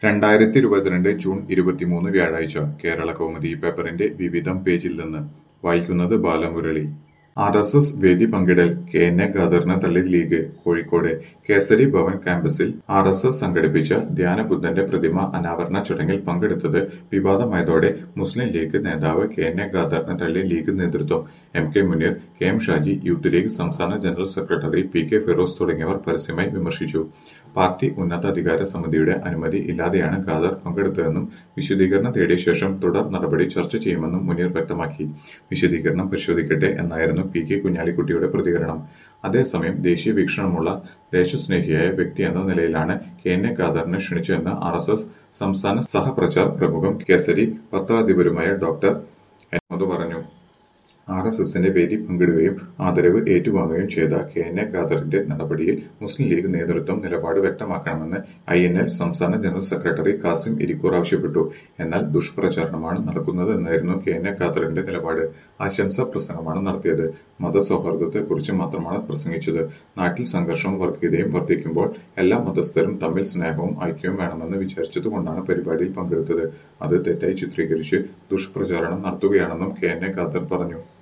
രണ്ടായിരത്തി ഇരുപത്തിരണ്ട് ജൂൺ ഇരുപത്തിമൂന്ന് വ്യാഴാഴ്ച കേരള കൗമുദി പേപ്പറിന്റെ വിവിധം പേജിൽ നിന്ന് വായിക്കുന്നത് ബാലമുരളി ആർ എസ് എസ് വേദി പങ്കിടൽ കെ എൻ എ ഖാദറിന് തള്ളി ലീഗ് കോഴിക്കോട് കേസരി ഭവൻ ക്യാമ്പസിൽ ആർ എസ് എസ് സംഘടിപ്പിച്ച ധ്യാനബുദ്ധന്റെ പ്രതിമ അനാവരണ ചടങ്ങിൽ പങ്കെടുത്തത് വിവാദമായതോടെ മുസ്ലിം ലീഗ് നേതാവ് കെ എൻ എ ഖാദറിന് തള്ളി ലീഗ് നേതൃത്വം M K Muneer K M Shaji youth League സംസ്ഥാന general secretary P K Firoz തുടങ്ങിയവർ പരസ്യമായി വിമർശിച്ചു പാർട്ടി ഉന്നതാധികാര സമിതിയുടെ അനുമതി ഇല്ലാതെയാണ് ഖാദർ പങ്കെടുത്തതെന്നും വിശദീകരണം തേടിയ ശേഷം തുടർ നടപടി ചർച്ച ചെയ്യുമെന്നും മുനീർ വ്യക്തമാക്കി വിശദീകരണം പരിശോധിക്കട്ടെ എന്നായിരുന്നു പി കെ കുഞ്ഞാലിക്കുട്ടിയുടെ പ്രതികരണം അതേസമയം ദേശീയ വീക്ഷണമുള്ള ദേശസ്നേഹിയായ വ്യക്തി എന്ന നിലയിലാണ് കെ എൻ എ ഖാദറിനെ ക്ഷണിച്ചതെന്ന് ആർ എസ് എസ് സംസ്ഥാന സഹപ്രചാർ പ്രമുഖം കേസരി പത്രാധിപരുമായ ഡോക്ടർ എൻ മധു പറഞ്ഞു ആർ എസ് എസിന്റെ വേദി പങ്കിടുകയും ആദരവ് ഏറ്റുവാങ്ങുകയും ചെയ്ത കെ എൻ എ ഖാദറിന്റെ നടപടിയിൽ മുസ്ലിം ലീഗ് നേതൃത്വം നിലപാട് വ്യക്തമാക്കണമെന്ന് ഐ എൻ എൽ സംസ്ഥാന ജനറൽ സെക്രട്ടറി കാസിം ഇരിക്കൂർ ആവശ്യപ്പെട്ടു എന്നാൽ ദുഷ്പ്രചാരണമാണ് നടക്കുന്നത് എന്നായിരുന്നു കെ എൻ എ ഖാദറിന്റെ നിലപാട് ആശംസാ പ്രസംഗമാണ് നടത്തിയത് മതസൗഹാർദ്ദത്തെക്കുറിച്ച് മാത്രമാണ് പ്രസംഗിച്ചത് നാട്ടിൽ സംഘർഷവും വർഗീയതയും വർദ്ധിക്കുമ്പോൾ എല്ലാ മതസ്ഥരും തമ്മിൽ സ്നേഹവും ഐക്യവും വേണമെന്ന് വിചാരിച്ചതുകൊണ്ടാണ് പരിപാടിയിൽ പങ്കെടുത്തത് അത് തെറ്റായി ചിത്രീകരിച്ച് ദുഷ്പ്രചാരണം നടത്തുകയാണെന്നും കെ എൻ എ ഖാദർ പറഞ്ഞു